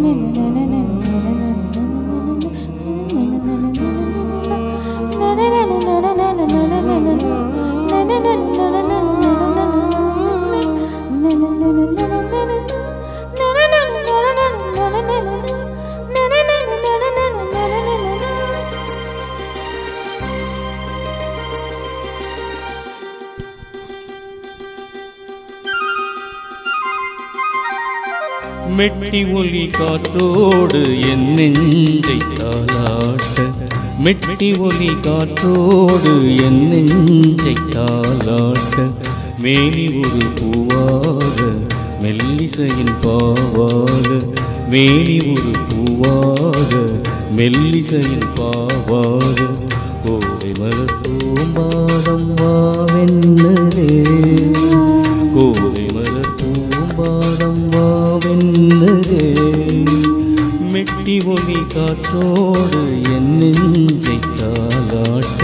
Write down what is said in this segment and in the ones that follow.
மெட்டி ஒலி காற்றோடு என் நெஞ்சை தாளாட்ட மெட்டி ஒலி காற்றோடு என் நெஞ்சை தாளாட்ட மேனி ஒரு பூவாக மெல்லிசையின் பாவாக மேனி ஒரு பூவாக மெல்லிசையின் பாவாக கோடை மலர் பூம்பாதம் வாவென்னரே கோதை மலர் பூம்பாதம் வாவென்னரே மெட்டி ஒலி காற்றோடு என் நெஞ்சை தாளாட்ட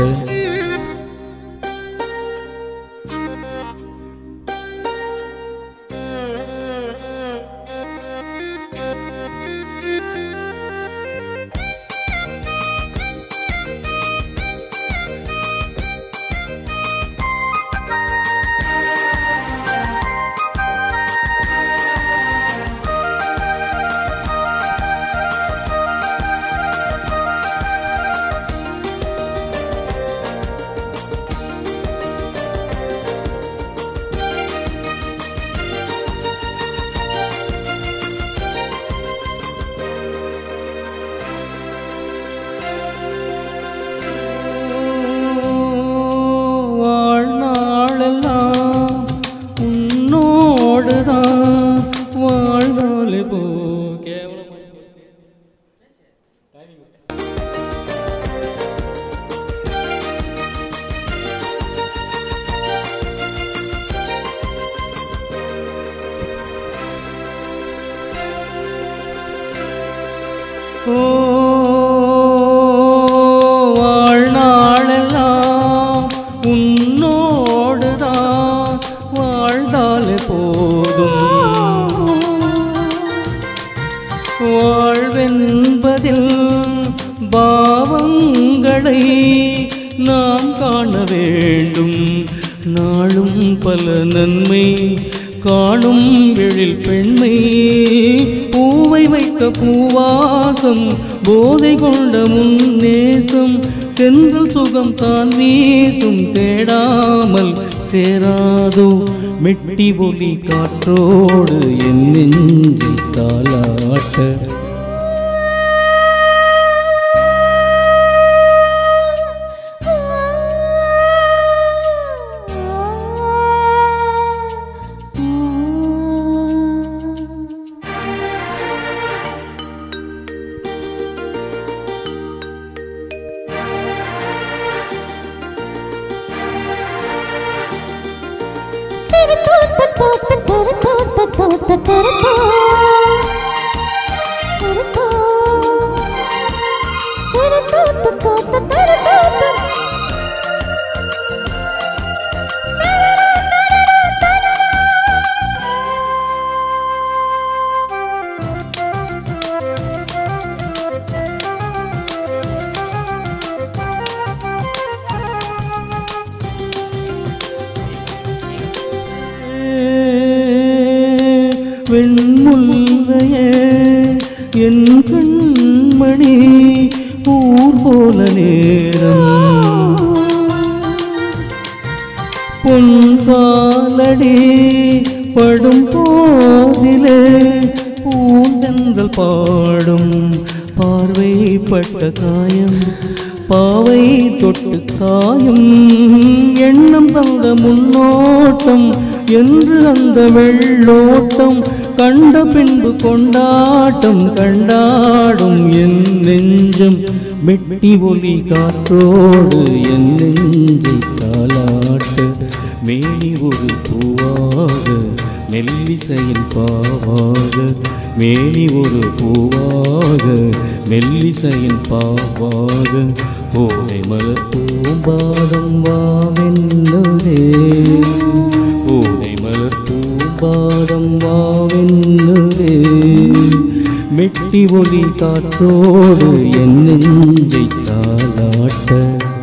வாழ்நாளெல்லாம் உன்னோடுதான் வாழ்ந்தாலே போ கேவலமா ஓ வாழ்நாளெல்லாம் உன்னோடுதான் வாழ்ந்தாலே போதும் வாழ்வென்பதில் பாவங்களை நாம் காண வேண்டும் நாளும் பல நன்மை காணும் எழில் பெண்மை பூவை வைத்த பூவாசம் போதை கொண்ட முன்னேசம் தென்றல் சுகம் தான் வீசும் தேடாமல் சேராதோ மெட்டி ஒலி காற்றோடு என் நெஞ்சை தாளாட்ட வெண்முல்லையே என் கண்மணி ஊர் போல நேரம் பொன் காலடி படும் போதிலே பூந்தென்றல் பாடும் பார்வைப்பட்ட காயம் பாவை தொட்டு காயும் எண்ணம் தந்த முன்னோட்டம் என்று அந்த வெள்ளோட்டம் கண்ட பின்பு கொண்டாட்டம் கண்டாடும் என் நெஞ்சம் மெட்டி ஒலி காற்றோடு என் நெஞ்சை தாளாட்ட மேனி ஒரு பூவாக மெல்லிசையின் பாவாக மேனி ஒரு பூவாக மெல்லிசையின் பாவாக ஓலை மலர் பூம்பாதம் வாவென்னதே ஓலை மலர் பூம்பாதம் வாவென்னதே மெட்டி ஒலி காற்றோடு என் நெஞ்சை தாளாட்ட